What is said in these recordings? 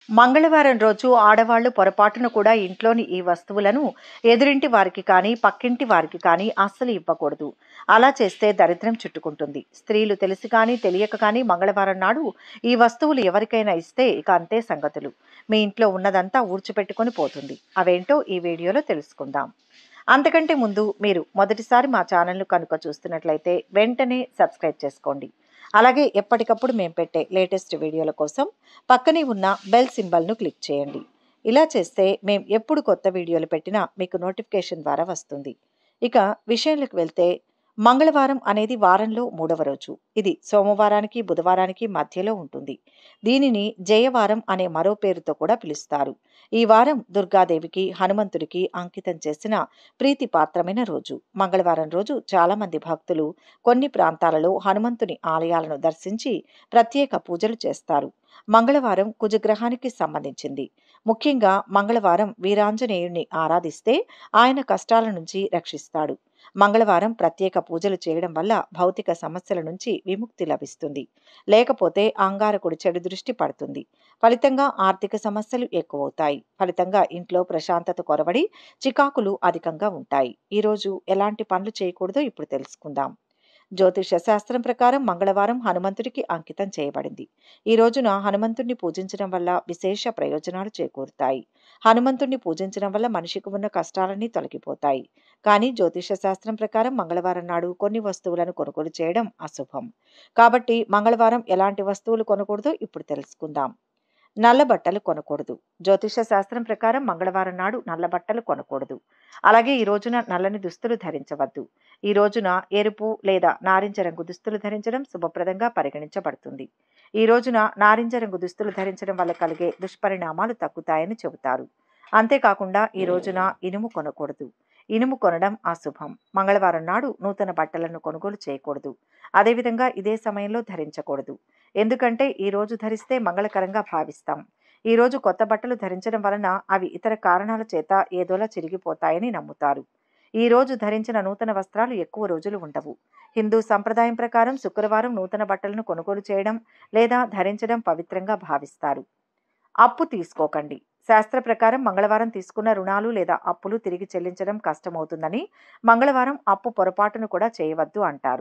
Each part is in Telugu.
మంగళవారం రోజు ఆడవాళ్లు పొరపాటున కూడా ఇంట్లోని ఈ వస్తువులను ఎదురింటి వారికి కానీ పక్కింటి వారికి కానీ అస్సలు ఇవ్వకూడదు అలా చేస్తే దరిద్రం చుట్టుకుంటుంది స్త్రీలు తెలిసి కానీ తెలియక కానీ మంగళవారం నాడు ఈ వస్తువులు ఎవరికైనా ఇస్తే ఇక అంతే సంగతులు మీ ఇంట్లో ఉన్నదంతా ఊడ్చిపెట్టుకొని పోతుంది అవేంటో ఈ వీడియోలో తెలుసుకుందాం అంతకంటే ముందు మీరు మొదటిసారి మా ఛానల్ను కనుక చూస్తున్నట్లయితే వెంటనే సబ్స్క్రైబ్ చేసుకోండి అలాగే ఎప్పటికప్పుడు మేము పెట్టే లేటెస్ట్ వీడియోల కోసం పక్కనే ఉన్న బెల్ సింబల్ను క్లిక్ చేయండి ఇలా చేస్తే మేము ఎప్పుడు కొత్త వీడియోలు పెట్టినా మీకు నోటిఫికేషన్ ద్వారా వస్తుంది ఇక విషయంలోకి వెళ్తే మంగళవారం అనేది వారంలో మూడవ రోజు ఇది సోమవారానికి బుధవారానికి మధ్యలో ఉంటుంది దీనిని జయవారం అనే మరో పేరుతో కూడా పిలుస్తారు ఈ వారం దుర్గాదేవికి హనుమంతుడికి అంకితం చేసిన ప్రీతిపాత్రమైన రోజు మంగళవారం రోజు చాలా మంది భక్తులు కొన్ని ప్రాంతాలలో హనుమంతుని ఆలయాలను దర్శించి ప్రత్యేక పూజలు చేస్తారు మంగళవారం కుజగ్రహానికి సంబంధించింది ముఖ్యంగా మంగళవారం వీరాంజనేయుణ్ణి ఆరాధిస్తే ఆయన కష్టాల నుంచి రక్షిస్తాడు మంగళవారం ప్రత్యేక పూజలు చేయడం వల్ల భౌతిక సమస్యల నుంచి విముక్తి లభిస్తుంది లేకపోతే అంగారకుడి చెడు దృష్టి పడుతుంది ఫలితంగా ఆర్థిక సమస్యలు ఎక్కువవుతాయి ఫలితంగా ఇంట్లో ప్రశాంతత కొరవడి చికాకులు అధికంగా ఉంటాయి ఈరోజు ఎలాంటి పనులు చేయకూడదో ఇప్పుడు తెలుసుకుందాం జ్యోతిష శాస్త్రం ప్రకారం మంగళవారం హనుమంతుడికి అంకితం చేయబడింది ఈ రోజున హనుమంతుడిని పూజించడం వల్ల విశేష ప్రయోజనాలు చేకూరుతాయి హనుమంతుడిని పూజించడం వల్ల మనిషికి ఉన్న కష్టాలన్నీ తొలగిపోతాయి కానీ జ్యోతిష శాస్త్రం ప్రకారం మంగళవారం నాడు కొన్ని వస్తువులను కొనుగోలు చేయడం అశుభం కాబట్టి మంగళవారం ఎలాంటి వస్తువులు కొనకూడదో ఇప్పుడు తెలుసుకుందాం నల్ల బట్టలు కొనకూడదు జ్యోతిష శాస్త్రం ప్రకారం మంగళవారం నాడు నల్ల బట్టలు కొనకూడదు అలాగే ఈ రోజున నల్లని దుస్తులు ధరించవద్దు ఈ రోజున ఎరుపు లేదా నారింజ రంగు దుస్తులు ధరించడం శుభప్రదంగా పరిగణించబడుతుంది ఈ రోజున నారింజ రంగు దుస్తులు ధరించడం వల్ల కలిగే దుష్పరిణామాలు తగ్గుతాయని చెబుతారు అంతేకాకుండా ఈ రోజున ఇనుము కొనకూడదు ఇనుము కొనడం అశుభం మంగళవారం నాడు నూతన బట్టలను కొనుగోలు చేయకూడదు అదేవిధంగా ఇదే సమయంలో ధరించకూడదు ఎందుకంటే ఈ రోజు ధరిస్తే మంగళకరంగా భావిస్తాం ఈ రోజు కొత్త బట్టలు ధరించడం వలన అవి ఇతర కారణాల చేత ఏదోలా చిరిగిపోతాయని నమ్ముతారు ఈ రోజు ధరించిన నూతన వస్త్రాలు ఎక్కువ రోజులు ఉండవు హిందూ సంప్రదాయం ప్రకారం శుక్రవారం నూతన బట్టలను కొనుగోలు చేయడం లేదా ధరించడం పవిత్రంగా భావిస్తారు అప్పు తీసుకోకండి శాస్త్ర ప్రకారం మంగళవారం తీసుకున్న రుణాలు లేదా అప్పులు తిరిగి చెల్లించడం కష్టమవుతుందని మంగళవారం అప్పు పొరపాటును కూడా చేయవద్దు అంటారు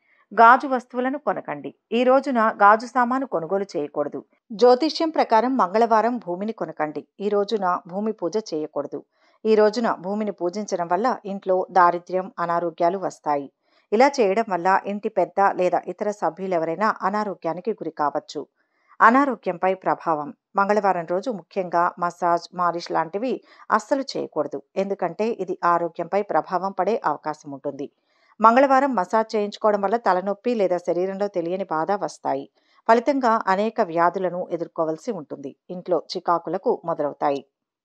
గాజు వస్తువులను కొనకండి ఈ రోజున గాజు సామాను కొనుగోలు చేయకూడదు జ్యోతిష్యం ప్రకారం మంగళవారం భూమిని కొనకండి ఈ రోజున భూమి పూజ చేయకూడదు ఈ రోజున భూమిని పూజించడం వల్ల ఇంట్లో దారిద్ర్యం అనారోగ్యాలు వస్తాయి ఇలా చేయడం వల్ల ఇంటి పెద్ద లేదా ఇతర సభ్యులు ఎవరైనా అనారోగ్యానికి గురి కావచ్చు అనారోగ్యంపై ప్రభావం మంగళవారం రోజు ముఖ్యంగా మసాజ్ మాలిష్ లాంటివి అస్సలు చేయకూడదు ఎందుకంటే ఇది ఆరోగ్యంపై ప్రభావం పడే అవకాశం ఉంటుంది మంగళవారం మసాజ్ చేయించుకోవడం వల్ల తలనొప్పి లేదా శరీరంలో తెలియని బాధ వస్తాయి ఫలితంగా అనేక వ్యాధులను ఎదుర్కోవలసి ఉంటుంది ఇంట్లో చికాకులకు మొదలవుతాయి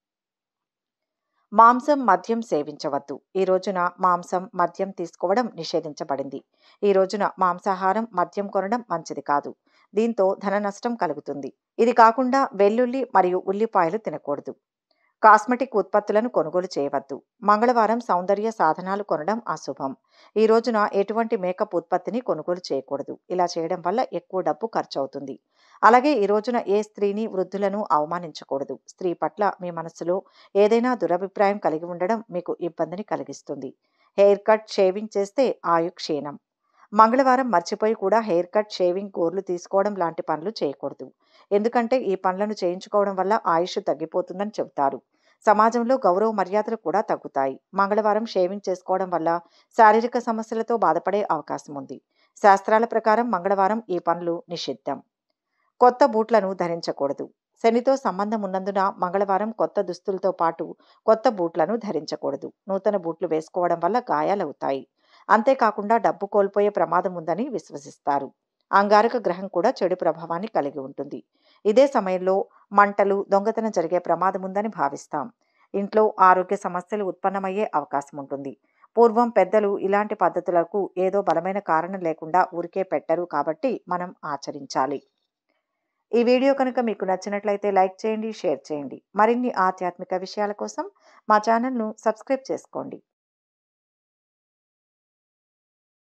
మాంసం మద్యం సేవించవద్దు ఈ రోజున మాంసం మద్యం తీసుకోవడం నిషేధించబడింది ఈ రోజున మాంసాహారం మద్యం కొనడం మంచిది కాదు దీంతో ధన నష్టం కలుగుతుంది ఇది కాకుండా వెల్లుల్లి మరియు ఉల్లిపాయలు తినకూడదు కాస్మెటిక్ ఉత్పత్తులను కొనుగోలు చేయవద్దు మంగళవారం సౌందర్య సాధనాలు కొనడం అశుభం ఈ రోజున ఎటువంటి మేకప్ ఉత్పత్తిని కొనుగోలు చేయకూడదు ఇలా చేయడం వల్ల ఎక్కువ డబ్బు ఖర్చు అవుతుంది అలాగే ఈ రోజున ఏ స్త్రీని వృద్ధులను అవమానించకూడదు స్త్రీ పట్ల మీ మనసులో ఏదైనా దురభిప్రాయం కలిగి ఉండడం మీకు ఇబ్బందిని కలిగిస్తుంది హెయిర్ కట్ షేవింగ్ చేస్తే ఆయు క్షీణం మంగళవారం మర్చిపోయి కూడా హెయిర్ కట్ షేవింగ్ గోర్లు తీసుకోవడం లాంటి పనులు చేయకూడదు ఎందుకంటే ఈ పనులను చేయించుకోవడం వల్ల ఆయుష్ తగ్గిపోతుందని చెబుతారు సమాజంలో గౌరవ మర్యాదలు కూడా తగ్గుతాయి మంగళవారం షేవింగ్ చేసుకోవడం వల్ల శారీరక సమస్యలతో బాధపడే అవకాశం ఉంది శాస్త్రాల ప్రకారం మంగళవారం ఈ పనులు నిషిద్ధం కొత్త బూట్లను ధరించకూడదు శనితో సంబంధం ఉన్నందున మంగళవారం కొత్త దుస్తులతో పాటు కొత్త బూట్లను ధరించకూడదు నూతన బూట్లు వేసుకోవడం వల్ల గాయాలవుతాయి అంతేకాకుండా డబ్బు కోల్పోయే ప్రమాదం ఉందని విశ్వసిస్తారు అంగారక గ్రహం కూడా చెడు ప్రభావాన్ని కలిగి ఉంటుంది ఇదే సమయంలో మంటలు దొంగతనం జరిగే ప్రమాదం ఉందని భావిస్తాం ఇంట్లో ఆరోగ్య సమస్యలు ఉత్పన్నమయ్యే అవకాశం ఉంటుంది పూర్వం పెద్దలు ఇలాంటి పద్ధతులకు ఏదో బలమైన కారణం లేకుండా ఊరికే పెట్టరు కాబట్టి మనం ఆచరించాలి ఈ వీడియో కనుక మీకు నచ్చినట్లయితే లైక్ చేయండి షేర్ చేయండి మరిన్ని ఆధ్యాత్మిక విషయాల కోసం మా ఛానల్ను సబ్స్క్రైబ్ చేసుకోండి